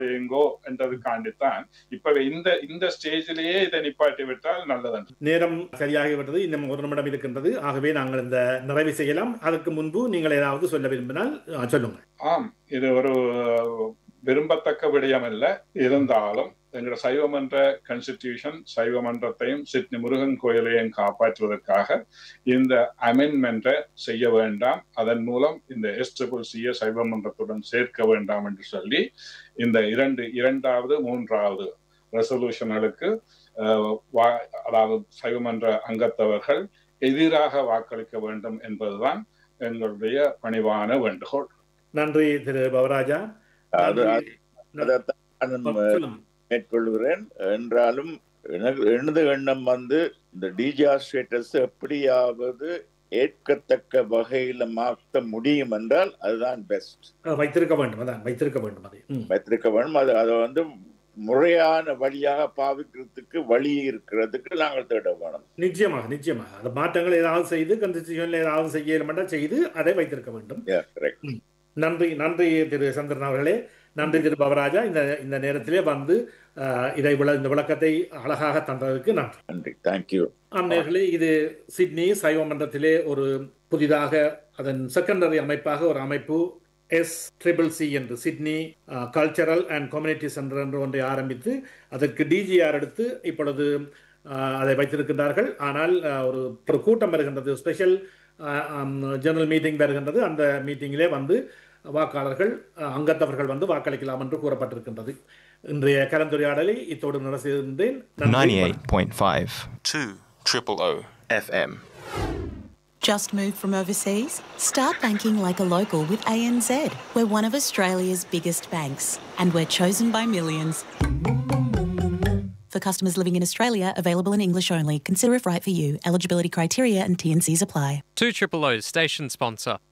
எங்கோ என்றதுக்காண்டித்தான் இப்ப இந்த இந்த ஸ்டேஜிலேயே இதை நிப்பாட்டி விட்டால் நல்லது நேரம் சரியாகிவிட்டது இன்னும் ஒரு நிமிடம் இருக்கின்றது ஆகவே நாங்கள் இந்த நிறைவு செய்யலாம் அதற்கு முன்பு நீங்கள் ஏதாவது சொல்ல விரும்பினால் அஹ், சொல்லுங்கள் ஆம் இது ஒரு விரும்பத்தக்க விடயம் அல்ல இருந்தாலும் எங்களோட சைவமன்ற கான்ஸ்டிடியூஷன் சைவமன்றத்தையும் சிட்னி முருகன் கோயிலையும் காப்பாற்றுவதற்காக இந்த அமெண்ட்மெண்ட்டை செய்ய வேண்டாம் அதன் மூலம் இந்த எஸ் ட்ரிபிள் சியை சைவமன்றத்துடன் சேர்க்க வேண்டாம் என்று சொல்லி இந்த இரண்டு இரண்டாவது மூன்றாவது ரெசல்யூஷன்களுக்கு அதாவது சைவமன்ற அங்கத்தவர்கள் எதிராக வாக்களிக்க வேண்டும் என்பதுதான் எங்களுடைய பணிவான வேண்டுகோள் நன்றி திரு பவராஜா அது நன்றி. அதைத்தான் நான் சொல்லுங்க. மேற்கொள்கிறேன் என்றாலும் எனக்கு எனது எண்ணம் வந்து இந்த டிஜிஆர் ஸ்டேட்டஸ் எப்படியாவது ஏற்கத்தக்க வகையில மாற்ற முடியும் என்றால் அதுதான் பெஸ்ட் அஹ், வைத்திருக்க வேண்டும் அதான் வைத்திருக்க வேண்டும் அதை ம். வைத்திருக்க வேண்டும் அது அதை வந்து முறையான வழியாக பாவிக்கிறதுக்கு வழி இருக்கிறதுக்கு நாங்கள் தேட வேணும் நிச்சயமாக நிச்சயமாக அந்த மாற்றங்கள் ஏதாவது செய்து கன்ஸ்டிடியூஷன்ல ஏதாவது செய்ய இயலுமெண்டா செய்து அதை வைத்திருக்க வேண்டும் Yeah, correct. நன்றி நன்றி திரு சந்திரன் அவர்களே நன்றி திரு பவராஜா இந்த இந்த நேரத்திலே வந்து அஹ், இதை விள இந்த விளக்கத்தை அழகாக தந்ததற்கு நன்றி நன்றி தேங்க்யூ ஆம்நேர்களே இது சிட்னி சைவ மன்றத்திலே ஒரு புதிதாக அதன் செகண்டரி அமைப்பாக ஒரு அமைப்பு எஸ் ட்ரிபிள் சி என்று Sydney cultural and community centre என்று ஒன்றை ஆரம்பித்து அதற்கு டிஜிஆர் எடுத்து இப்பொழுது அஹ், அதை வைத்திருக்கின்றார்கள் ஆனால் அஹ், ஒரு ஒரு கூட்டம் வருகின்றது ஸ்பெஷல் ஜெனரல் மீட்டிங் வருகின்றது அந்த மீட்டிங்கிலே வந்து வாக்காளர்கள் அஹ், அங்கத்தவர்கள் வந்து வாக்களிக்கலாம் என்று கூறப்பட்டிருக்கின்றது இன்றைய கலந்துரையாடலை இத்தோடு நடத்துகின்றேன் நன்றி வணக்கம். 98.5 2 triple O FM. Just moved from overseas? Start banking like a local with ANZ. We're one of Australia's biggest banks, and we're chosen by millions. For customers living in Australia, available in English only. Consider if right for you. Eligibility criteria and TNCs apply. 2 Triple O's station sponsor.